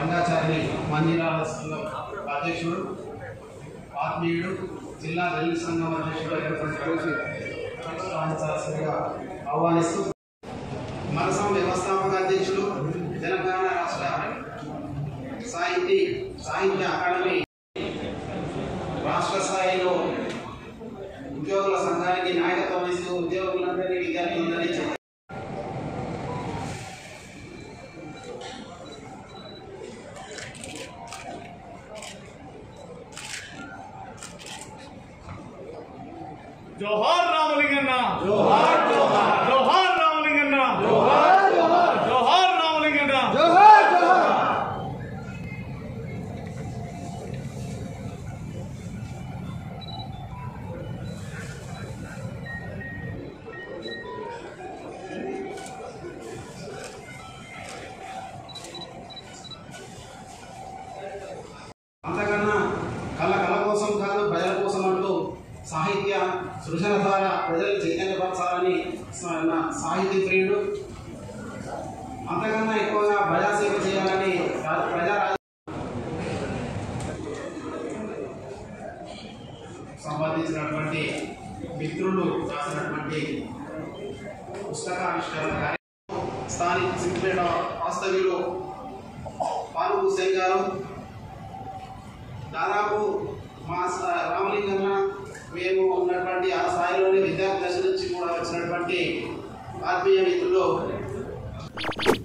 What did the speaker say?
రంగాచారి మంజీరాల సంఘం అధ్యక్షుడు ఆత్మీయుడు జిల్లా దళిత సంఘం అధ్యక్షుడు అయినటువంటి ఆహ్వానించాల్సిందిగా ఆహ్వానిస్తూ మనసం వ్యవస్థాపక అధ్యక్షుడు తెలంగాణ రాష్ట్ర సాహితీ సాహిత్య అకాడమీ రాష్ట్ర స్థాయిలో ఉద్యోగుల సంఘానికి నాయకత్వం వహిస్తూ ఉద్యోగులందరినీ విద్యార్థులందరినీ చెప్ప- జోహార్ రామలింగన్న జోహార్ జోహార్ జోహార్ రామలింగన్న జోహార్ జోహార్ జోహార్ రామలింగన్న అంతకన్నా కళ కళ కోసం కాదు ప్రజల కోసం అంటూ సాహిత్య సృజన ద్వారా ప్రజలు చైతన్యపరచాలని స- నా సాహితీ ప్రియుడు అంతకన్నా ఎక్కువగా ప్రజాసేవ చేయాలని రా- ప్రజా రాజ- సంబంధించినటువంటి మిత్రులు రాసినటువంటి పుస్తకావిష్కరణ కార్యక్రమం స్థానిక సిద్దిపేట వాస్తవ్యులు పాలు హుసేన్ గారు దాదాపు మా స- రామలింగన్న మేము ఉన్నటువంటి ఆ స్థాయిలోని విద్యార్థి దశ నుంచి కూడా వచ్చినటువంటి ఆత్మీయ మిత్రులు